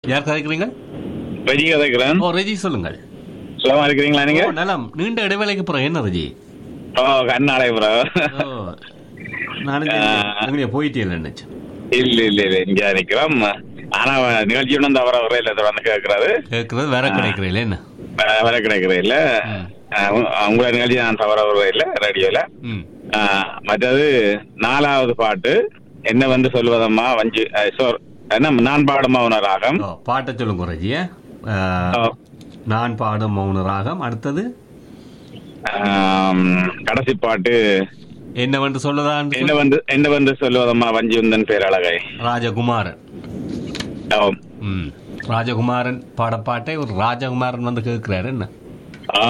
யார் கதைக்கிறீங்க ரஜி கதைக்கிறேன் ஓ ரெஜி சொல்லுங்கள் சுகமா இருக்கிறீங்களா நீங்க ஓ நலம் நீண்ட இடைவேளைக்கு அப்புறம் என்ன ரெஜி ஓ கண்ணாடை ப்ரோ ஓ நானும் அங்கே போயிட்டே இல்லை நினைச்சேன் இல்ல இல்ல இல்ல இங்க நிக்கிறோம் ஆனா நிகழ்ச்சி ஒன்றும் தவற வர இல்ல தொடர்ந்து கேட்கறது கேட்கறது வேற கிடைக்கிறீங்களே என்ன அஹ் வர கிடைக்கிறது இல்ல ம். அஹ் உ- உங்களோட நிகழ்ச்சி நான் தவற வர இல்ல ரேடியோல ம் அஹ் மற்றது நாலாவது பாட்டு என்ன வந்து சொல்வதம்மா வஞ்சி அஹ் சோர் என்ன நான் பாடும் மௌன ராகம் ஓ பாட்டை சொல்லுங்க ரெஜி ஆ, ஓ, நான் பாடும் மௌன ராகம் அடுத்தது ஆம், கடைசி பாட்டு என்னவென்று சொல்லதான் என்ன வந்து என்ன வந்து சொல்வதம்மா வஞ்சி உந்தன் பேரழகை ராஜகுமாரன் ஆம். ம் ராஜகுமாரன் பாட பாட்டை ஒரு ராஜகுமாரன் வந்து கேட்கிறாரு என்ன ஆ.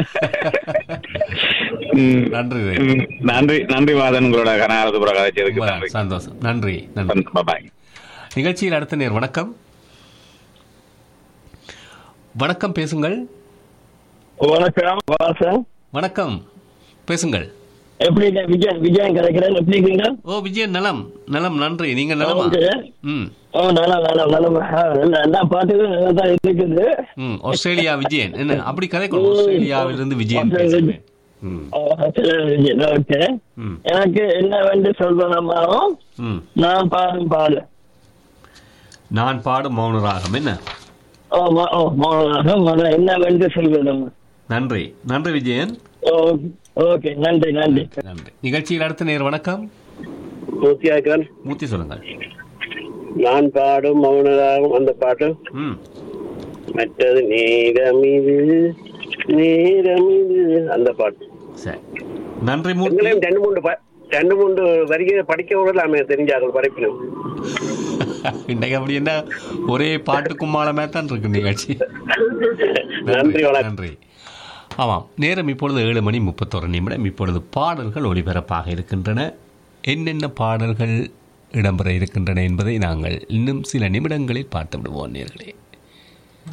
ம். நன்றி ரவி. ம். நன்றி நன்றி வாதன் உங்களோட கனகாலத்துப்புற கதைச்சதுக்கு ரொம்ப நன்றி சந்தோஷம் நன்றி நன்றி பாய் நிகழ்ச்சியில் அடுத்த நேர் வணக்கம் வணக்கம் பேசுங்கள் வணக்கம் வாசன் வணக்கம் பேசுங்கள் எப்படி இருக்கீங்க? விஜயன் விஜயன் கிடைக்கிறேன் எப்படி இருக்கீங்க ஓ விஜயன் நலம் நலம் நன்றி நீங்க நலமா ஓகே. ம் ஓ நல்லா நல்லா நல்லா ஆ, எல்லா எல்லா பாட்டுகளும் நல்லா தான் இருக்குது ம் ஆஸ்திரேலியா விஜயன் என்ன அப்படி கதைக்கணும் ஆஸ்திரேலியாவிலிருந்து விஜயன் பேசுகிறேன் ம் ஓ, சரி, விஜயன், ஓகே ம் எனக்கு என்ன வேண்டி சொல்றோம் ம் நான் பாடும் பாடு நான் பாடும் மௌன ராகம் என்ன ஓ ம- ஓ மௌனமாக மௌனம் என்ன வேண்டி சொல்றோம் நன்றி நன்றி விஜயன் ஓகே நன்றி நன்றி நன்றி நிகழ்ச்சியில் அடுத்த நேர் வணக்கம் பூர்த்தியாக்கன் மூர்த்தி சொல்லுங்கள் நான் பாடும் மௌனராகும் அந்த பாட்டு ம் மற்றது நேரமிது நேரமிது அந்த பாட்டு சரி நன்றி மூர்த்தி எங்களையும் ரெண்டு மூன்று ப- ரெண்டு மூன்று வரிகளை படிக்க விடலாமே தெரிஞ்சார்கள் படைப்பினும் இன்னைக்கு அப்படி என்ன ஒரே பாட்டு கும்மாளமே தான் இருக்கு நிகழ்ச்சி நன்றி வணக்கம் நன்றி ஆமாம் நேரம் இப்பொழுது ஏழு மணி முப்பத்தொரு நிமிடம் இப்பொழுது பாடல்கள் ஒளிபரப்பாக இருக்கின்றன என்னென்ன பாடல்கள் இடம்பெற இருக்கின்றன என்பதை நாங்கள் இன்னும் சில நிமிடங்களில் பார்த்து விடுவோம் நேர்களே